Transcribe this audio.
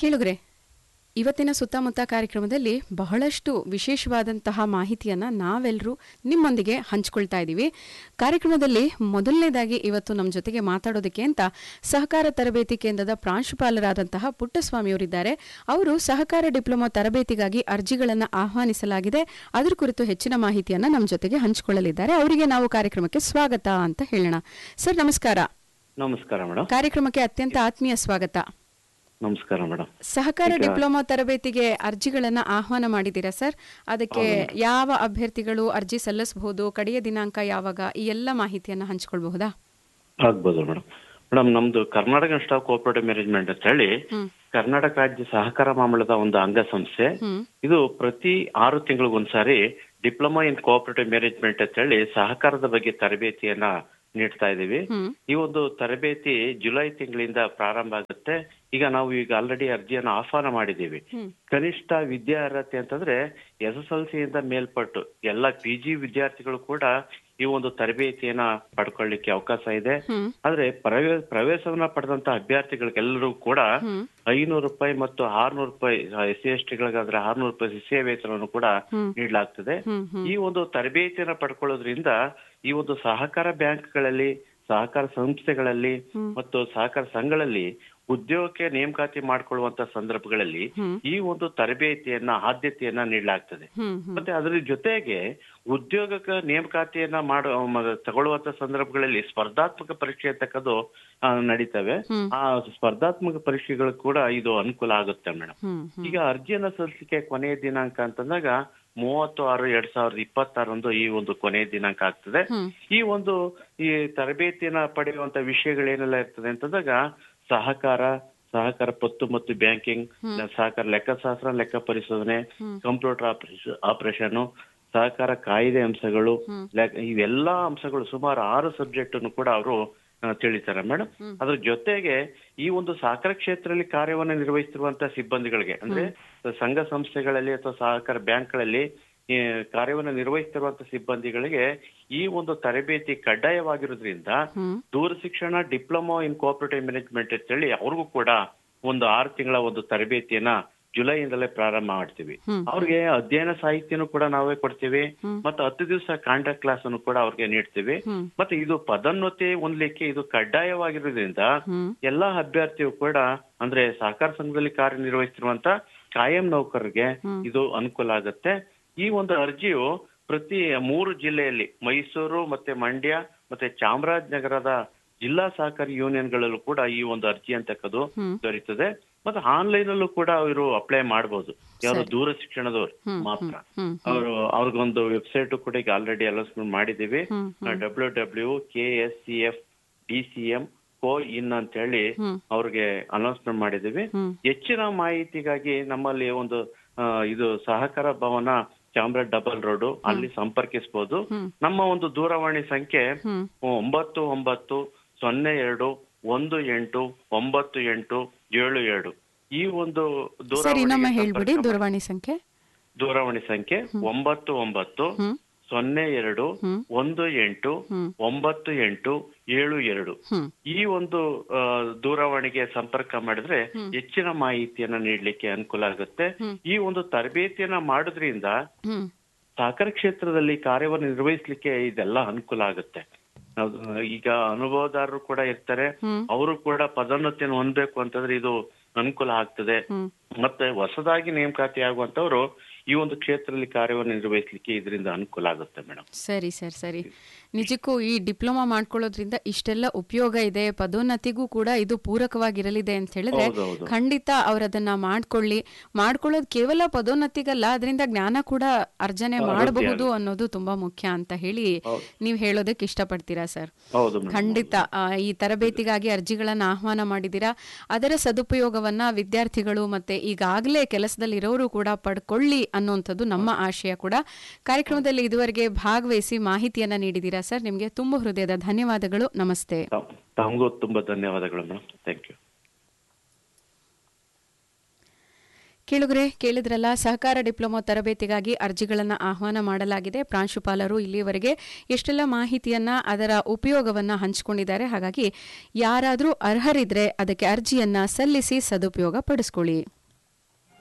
ಕೇಳುಗ್ರೆ ಇವತ್ತಿನ ಸುತ್ತಮುತ್ತ ಕಾರ್ಯಕ್ರಮದಲ್ಲಿ ಬಹಳಷ್ಟು ವಿಶೇಷವಾದಂತಹ ಮಾಹಿತಿಯನ್ನ ನಾವೆಲ್ಲರೂ ನಿಮ್ಮೊಂದಿಗೆ ಹಂಚ್ಕೊಳ್ತಾ ಇದ್ದೀವಿ ಕಾರ್ಯಕ್ರಮದಲ್ಲಿ ಮೊದಲನೇದಾಗಿ ಇವತ್ತು ನಮ್ಮ ಜೊತೆಗೆ ಮಾತಾಡೋದಕ್ಕೆ ಅಂತ ಸಹಕಾರ ತರಬೇತಿ ಕೇಂದ್ರದ ಪ್ರಾಂಶುಪಾಲರಾದಂತಹ ಪುಟ್ಟಸ್ವಾಮಿಯವರಿದ್ದಾರೆ ಅವರು ಸಹಕಾರ ಡಿಪ್ಲೊಮಾ ತರಬೇತಿಗಾಗಿ ಅರ್ಜಿಗಳನ್ನು ಆಹ್ವಾನಿಸಲಾಗಿದೆ ಅದರ ಕುರಿತು ಹೆಚ್ಚಿನ ಮಾಹಿತಿಯನ್ನ ನಮ್ಮ ಜೊತೆಗೆ ಹಂಚಿಕೊಳ್ಳಲಿದ್ದಾರೆ ಅವರಿಗೆ ನಾವು ಕಾರ್ಯಕ್ರಮಕ್ಕೆ ಸ್ವಾಗತ ಅಂತ ಹೇಳೋಣ ಸರ್ ನಮಸ್ಕಾರ ನಮಸ್ಕಾರ ಮೇಡಮ್ ಕಾರ್ಯಕ್ರಮಕ್ಕೆ ಅತ್ಯಂತ ಆತ್ಮೀಯ ಸ್ವಾಗತ ನಮಸ್ಕಾರ ಮೇಡಮ್ ಸಹಕಾರ ಈಗ- ಡಿಪ್ಲೊಮಾ ತರಬೇತಿಗೆ ಅರ್ಜಿಗಳನ್ನ ಆಹ್ವಾನ ಮಾಡಿದ್ದೀರಾ ಸರ್ ಅದಕ್ಕೆ ಯಾವ ಅಭ್ಯರ್ಥಿಗಳು ಅರ್ಜಿ ಸಲ್ಲಿಸಬಹುದು ಕಡೆಯ ದಿನಾಂಕ ಯಾವಾಗ ಈ ಎಲ್ಲ ಮಾಹಿತಿಯನ್ನ ಹಂಚ್ಕೊಳ್ಬಹುದಾ ಆಗ್ಬೋದು ಮೇಡಮ್ ಮೇಡಮ್ ನಮ್ದು ಕರ್ನಾಟಕ ಸ್ಟಾಕ್ ಕೋಆಪರೇಟಿವ್ ಮ್ಯಾನೇಜ್ಮೆಂಟ್ ಅಂತ ಹೇಳಿ ಹ್ಮ್ ಕರ್ನಾಟಕ ರಾಜ್ಯ ಸಹಕಾರ ಮಾಮಲದ ಒಂದು ಅಂಗಸಂಸ್ಥೆ ಹ್ಮ್ ಇದು ಪ್ರತಿ ಆರು ತಿಂಗಳಿಗೊಂದ್ಸಾರಿ ಡಿಪ್ಲೊಮಾ ಇನ್ ಕೋಆಪರೇಟಿವ್ ಮ್ಯಾನೇಜ್ಮೆಂಟ್ ಅಂತ ಹೇಳಿ ಸಹಕಾರದ ಬಗ್ಗೆ ತರಬೇತಿಯನ್ನ ನೀಡ್ತಾ ಇದ್ದೀವಿ ಹ್ಮ್ ಈ ಒಂದು ತರಬೇತಿ ಜುಲೈ ತಿಂಗಳಿಂದ ಪ್ರಾರಂಭ ಆಗುತ್ತೆ ಈಗ ನಾವು ಈಗ ಆಲ್ರೆಡಿ ಅರ್ಜಿಯನ್ನು ಆಹ್ವಾನ ಮಾಡಿದ್ದೀವಿ ಹ್ಮ್ ಕನಿಷ್ಠ ವಿದ್ಯಾರ್ಹತೆ ಅಂತಂದ್ರೆ ಎಸ್ ಎಸ್ ಎಲ್ ಸಿಯಿಂದ ಮೇಲ್ಪಟ್ಟು ಎಲ್ಲ ಪಿ ಜಿ ವಿದ್ಯಾರ್ಥಿಗಳು ಕೂಡ ಈ ಒಂದು ತರಬೇತಿಯನ್ನ ಪಡ್ಕೊಳ್ಳಿಕ್ಕೆ ಅವಕಾಶ ಇದೆ ಹ್ಮ್ ಆದ್ರೆ ಪ್ರವೇ ಪ್ರವೇಶವನ್ನ ಪಡೆದಂತ ಅಭ್ಯರ್ಥಿಗಳಿಗೆಲ್ಲರೂ ಕೂಡ ಹ್ಮ್ ಐನೂರು ರೂಪಾಯಿ ಮತ್ತು ಆರ್ನೂರು ರೂಪಾಯಿ ಎಸ್ ಸಿ ಎಸ್ ಟಿಗಳಿಗಾದ್ರೆ ಆರ್ನೂರು ರೂಪಾಯಿ ಶಿಷ್ಯ ವೇತನವನ್ನು ಕೂಡ ಹ್ಮ್ ನೀಡಲಾಗ್ತದೆ ಹ್ಮ್ ಹ್ಮ್ ಈ ಒಂದು ತರಬೇತಿಯನ್ನ ಪಡ್ಕೊಳ್ಳೋದ್ರಿಂದ ಈ ಒಂದು ಸಹಕಾರ ಬ್ಯಾಂಕ್ಗಳಲ್ಲಿ ಸಹಕಾರ ಸಂಸ್ಥೆಗಳಲ್ಲಿ ಹ್ಮ್. ಮತ್ತು ಸಹಕಾರ ಸಂಘಗಳಲ್ಲಿ ಉದ್ಯೋಗಕ್ಕೆ ನೇಮಕಾತಿ ಮಾಡಿಕೊಳ್ಳುವಂತ ಸಂದರ್ಭಗಳಲ್ಲಿ ಹ್ಮ್ ಈ ಒಂದು ತರಬೇತಿಯನ್ನ ಆದ್ಯತೆಯನ್ನ ನೀಡಲಾಗ್ತದೆ ಹ್ಮ್ ಹ್ಮ್ ಮತ್ತೆ ಅದರ ಜೊತೆಗೆ ಉದ್ಯೋಗಕ್ಕೆ ನೇಮಕಾತಿಯನ್ನ ಮಾಡೋ ಮ- ತಗೊಳ್ಳುವಂತ ಸಂದರ್ಭಗಳಲ್ಲಿ ಸ್ಪರ್ಧಾತ್ಮಕ ಪರೀಕ್ಷೆ ಅಂತಕ್ಕದ್ದು ಆ, ನಡೀತವೆ ಹ್ಮ್ ಆ ಸ್ಪರ್ಧಾತ್ಮಕ ಪರೀಕ್ಷೆಗಳು ಕೂಡ ಇದು ಅನುಕೂಲ ಆಗುತ್ತೆ ಮೇಡಮ್ ಹ್ಮ್ ಹ್ಮ್ ಈಗ ಅರ್ಜಿಯನ್ನ ಸಲ್ಲಿಸಲಿಕ್ಕೆ ಕೊನೆಯ ದಿನಾಂಕ ಅಂತಂದಾಗ ಮೂವತ್ತು ಆರು ಎರಡ್ ಸಾವಿರದ ಇಪ್ಪತ್ತಾರಂದು ಈ ಒಂದು ಕೊನೆಯ ದಿನಾಂಕ ಆಗ್ತದೆ ಹ್ಮ್ ಈ ಒಂದು ಈ ತರಬೇತಿಯನ್ನ ಪಡೆಯುವಂತ ವಿಷಯಗಳೇನೆಲ್ಲ ಇರ್ತದೆ ಅಂತಂದಾಗ ಸಹಕಾರ ಸಹಕಾರ ಪತ್ತು ಮತ್ತು ಬ್ಯಾಂಕಿಂಗ್ ಸಹಕಾರ ಲೆಕ್ಕಶಾಸ್ತ್ರ ಲೆಕ್ಕ ಪರಿಶೋಧನೆ ಹ್ಮ್. ಕಂಪ್ಯೂಟರ್ ಆಪರೇಷನ್ ಸಹಕಾರ ಕಾಯ್ದೆ ಅಂಶಗಳು ಹ್ಮ್. ಲೆಕ್ಕ- ಇವೆಲ್ಲಾ ಅಂಶಗಳು ಸುಮಾರು ಆರು ಸಬ್ಜೆಕ್ಟ್ ಅನ್ನು ಕೂಡ ಅವರು ತಿಳಿತಾರೆ ಮೇಡಮ್ ಹ್ಮ್. ಅದ್ರ ಜೊತೆಗೆ ಈ ಒಂದು ಸಹಕಾರ ಕ್ಷೇತ್ರದಲ್ಲಿ ಕಾರ್ಯವನ್ನು ನಿರ್ವಹಿಸುತ್ತಿರುವಂತಹ ಸಿಬ್ಬಂದಿಗಳಿಗೆ ಅಂದ್ರೆ ಸಂಘ ಸಂಸ್ಥೆಗಳಲ್ಲಿ ಅಥವಾ ಸಹಕಾರ ಬ್ಯಾಂಕ್ಗಳಲ್ಲಿ ಈ ಕಾರ್ಯವನ್ನು ನಿರ್ವಹಿಸುತ್ತಿರುವಂತಹ ಸಿಬ್ಬಂದಿಗಳಿಗೆ ಈ ಒಂದು ತರಬೇತಿ ಕಡ್ಡಾಯವಾಗಿರೋದ್ರಿಂದ ಹ್ಮ್ ದೂರ ಶಿಕ್ಷಣ ಡಿಪ್ಲೊಮಾ ಇನ್ ಕೋಆಪರೇಟಿವ್ ಮ್ಯಾನೇಜ್ಮೆಂಟ್ ಅಂತ ಹೇಳಿ ಅವ್ರಿಗೂ ಕೂಡ ಒಂದು ಆರು ತಿಂಗಳ ಒಂದು ತರಬೇತಿಯನ್ನ ಜುಲೈಯಿಂದಲೇ ಪ್ರಾರಂಭ ಮಾಡ್ತೀವಿ ಹ್ಮ್. ಅವ್ರಿಗೆ ಅಧ್ಯಯನ ಸಾಹಿತ್ಯನೂ ಕೂಡ ನಾವೇ ಕೊಡ್ತೀವಿ ಹ್ಮ್. ಮತ್ತೆ ಹತ್ತು ದಿವಸ ಕಾಂಟ್ಯಾಕ್ಟ್ ಕ್ಲಾಸ್ ಅನ್ನು ಕೂಡ ಅವ್ರಿಗೆ ನೀಡ್ತೀವಿ ಹ್ಮ್ ಮತ್ತೆ ಇದು ಪದೋನ್ನತಿ ಹೊಂದ್ಲಿಕ್ಕೆ ಇದು ಕಡ್ಡಾಯವಾಗಿರೋದ್ರಿಂದ ಹ್ಮ್ ಎಲ್ಲಾ ಅಭ್ಯರ್ಥಿಯು ಕೂಡ ಅಂದ್ರೆ ಸಹಕಾರ ಸಂಘದಲ್ಲಿ ಕಾರ್ಯನಿರ್ವಹಿಸಿರುವಂತ ಕಾಯಂ ನೌಕರರಿಗೆ ಹ್ಮ್. ಇದು ಅನುಕೂಲ ಆಗುತ್ತೆ ಈ ಒಂದು ಅರ್ಜಿಯು ಪ್ರತಿ ಮೂರು ಜಿಲ್ಲೆಯಲ್ಲಿ ಮೈಸೂರು ಮತ್ತೆ ಮಂಡ್ಯ ಮತ್ತೆ ಚಾಮರಾಜನಗರದ ಜಿಲ್ಲಾ ಸಹಕಾರಿ ಯೂನಿಯನ್ಗಳಲ್ಲೂ ಕೂಡ ಈ ಒಂದು ಅರ್ಜಿ ಅಂತಕ್ಕದ್ದು ಹ್ಮ್ ದೊರೀತದೆ ಮತ್ತೆ ಆನ್ಲೈನ್ ಅಲ್ಲೂ ಕೂಡ ಅವರು ಅಪ್ಲೈ ಮಾಡಬಹುದು ಯಾರು ದೂರ ಶಿಕ್ಷಣದವ್ರು ಹ್ಮ್ ಮಾತ್ರ ಹ್ಮ್ ಅವರು ಅವ್ರಿಗೊಂದು ವೆಬ್ಸೈಟ್ ಕೂಡ ಈಗ ಆಲ್ರೆಡಿ ಅಲೌನ್ಸ್ಮೆಂಟ್ ಮಾಡಿದೀವಿ ಹ್ಮ್ W W K S C F D C M co in ಅಂತ ಹೇಳಿ ಹ್ಮ್ ಅವ್ರಿಗೆ ಅನೌನ್ಸ್ಮೆಂಟ್ ಮಾಡಿದೀವಿ ಹ್ಮ್ ಹೆಚ್ಚಿನ ಮಾಹಿತಿಗಾಗಿ ನಮ್ಮಲ್ಲಿ ಒಂದು ಆ, ಇದು ಸಹಕಾರ ಭವನ ಚಾಮರಾಜ್ ಡಬಲ್ ರೋಡ್ ಅಲ್ಲಿ ಸಂಪರ್ಕಿಸಬಹುದು ಹ್ಮ್ ನಮ್ಮ ಒಂದು ದೂರವಾಣಿ ಸಂಖ್ಯೆ ಹ್ಮ್ ಒಂಬತ್ತು ಒಂಬತ್ತು ಸೊನ್ನೆ ಎರಡು ಒಂದು ಎಂಟು ಒಂಬತ್ತು ಎಂಟು ಏಳು ಏಳು ಈ ಒಂದು ಸರ್ ಇನ್ನೊಮ್ಮೆ ದೂರವಾಣಿಗೆ ಹೇಳ್ಬಿಡಿ ಸಂಪರ್ಕ ದೂರವಾಣಿ ಸಂಖ್ಯೆ ದೂರವಾಣಿ ಸಂಖ್ಯೆ ಒಂಬತ್ತು ಒಂಬತ್ತು ಹ್ಮ್ ಸೊನ್ನೆ ಎರಡು ಹ್ಮ್ ಒಂದು ಎಂಟು ಹ್ಮ್ ಒಂಬತ್ತು ಎಂಟು ಏಳು ಎರಡು ಹ್ಮ್ ಈ ಒಂದು ಆ, ದೂರವಾಣಿಗೆ ಸಂಪರ್ಕ ಮಾಡಿದ್ರೆ ಹ್ಮ್. ಹೆಚ್ಚಿನ ಮಾಹಿತಿಯನ್ನ ನೀಡ್ಲಿಕ್ಕೆ ಅನುಕೂಲ ಆಗುತ್ತೆ ಹ್ಮ್. ಈ ಒಂದು ತರಬೇತಿಯನ್ನ ಮಾಡೋದ್ರಿಂದ ಹ್ಮ್ ಸಹಕಾರ ಕ್ಷೇತ್ರದಲ್ಲಿ ಕಾರ್ಯವನ್ನು ನಿರ್ವಹಿಸ್ಲಿಕ್ಕೆ ಇದೆಲ್ಲ ಅನುಕೂಲ ಆಗುತ್ತೆ ನಾವು, ಈಗ ಅನುಭವದಾರರು ಕೂಡ ಇರ್ತಾರೆ ಹ್ಮ್ ಅವರು ಕೂಡ ಪದೋನ್ನತಿಯನ್ನು ಹೊಂದಬೇಕು ಅಂತಂದ್ರೆ ಇದು ಅನುಕೂಲ ಆಗ್ತದೆ ಹ್ಮ್ ಮತ್ತೆ ಹೊಸದಾಗಿ ನೇಮಕಾತಿ ಆಗುವಂತವ್ರು ಈ ಒಂದು ಕ್ಷೇತ್ರದಲ್ಲಿ ಕಾರ್ಯವನ್ನು ನಿರ್ವಹಿಸಲಿಕ್ಕೆ ಇದರಿಂದ ಅನುಕೂಲ ಆಗುತ್ತೆ ಮೇಡಮ್ ಸರಿ ಸರ್ ಸರಿ ನಿಜಕ್ಕೂ ಈ ಡಿಪ್ಲೊಮಾ ಮಾಡ್ಕೊಳ್ಳೋದ್ರಿಂದ ಇಷ್ಟೆಲ್ಲ ಉಪಯೋಗ ಇದೆ ಪದೋನ್ನತಿಗೂ ಕೂಡ ಇದು ಪೂರಕವಾಗಿರಲಿದೆ ಅಂತ ಹೇಳಿದ್ರೆ ಹೌದೌದು ಖಂಡಿತ ಅವರದನ್ನ ಮಾಡ್ಕೊಳ್ಳಿ ಮಾಡ್ಕೊಳ್ಳೋದು ಕೇವಲ ಪದೋನ್ನತಿಗಲ್ಲ ಅದರಿಂದ ಜ್ಞಾನ ಕೂಡ ಅರ್ಜನೆ ಮಾಡಬಹುದು ಅನ್ನೋದು ತುಂಬಾ ಮುಖ್ಯ ಅಂತ ಹೇಳಿ ಹೌದು. ನೀವು ಹೇಳೋದಕ್ಕೆ ಇಷ್ಟಪಡ್ತೀರಾ ಸರ್ ಹೌದು ಮೇಡಮ್ ಖಂಡಿತ ಆ, ಈ ತರಬೇತಿಗಾಗಿ ಅರ್ಜಿಗಳನ್ನ ಆಹ್ವಾನ ಮಾಡಿದ್ದೀರಾ ಅದರ ಸದುಪಯೋಗವನ್ನ ವಿದ್ಯಾರ್ಥಿಗಳು ಮತ್ತೆ ಈಗಾಗಲೇ ಕೆಲಸದಲ್ಲಿರೋರು ಕೂಡ ಪಡ್ಕೊಳ್ಳಿ ಅನ್ನುವಂಥದ್ದು ನಮ್ಮ ಆಶಯ ಕೂಡ ಕಾರ್ಯಕ್ರಮದಲ್ಲಿ ಇದುವರೆಗೆ ಭಾಗವಹಿಸಿ ಮಾಹಿತಿಯನ್ನ ನೀಡಿದ್ದೀರಾ ಸರ್ ನಿಮಗೆ ತುಂಬ ಹೃದಯದ ಧನ್ಯವಾದಗಳು ನಮಸ್ತೆ ತ- ತಮಗೂ ತುಂಬಾ ಧನ್ಯವಾದಗಳು ಮೇಡಮ್ ಥ್ಯಾಂಕ್ ಯು ಕೇಳುಗರೆ ಕೇಳಿದ್ರಲ್ಲ ಸಹಕಾರ ಡಿಪ್ಲೊಮಾ ತರಬೇತಿಗಾಗಿ ಅರ್ಜಿಗಳನ್ನು ಆಹ್ವಾನ ಮಾಡಲಾಗಿದೆ ಪ್ರಾಂಶುಪಾಲರು ಇಲ್ಲಿಯವರೆಗೆ ಎಷ್ಟೆಲ್ಲ ಮಾಹಿತಿಯನ್ನ ಅದರ ಉಪಯೋಗವನ್ನ ಹಂಚಿಕೊಂಡಿದ್ದಾರೆ ಹಾಗಾಗಿ ಯಾರಾದರೂ ಅರ್ಹರಿದ್ರೆ ಅದಕ್ಕೆ ಅರ್ಜಿಯನ್ನ ಸಲ್ಲಿಸಿ ಸದುಪಯೋಗ ಪಡಿಸ್ಕೊಳ್ಳಿ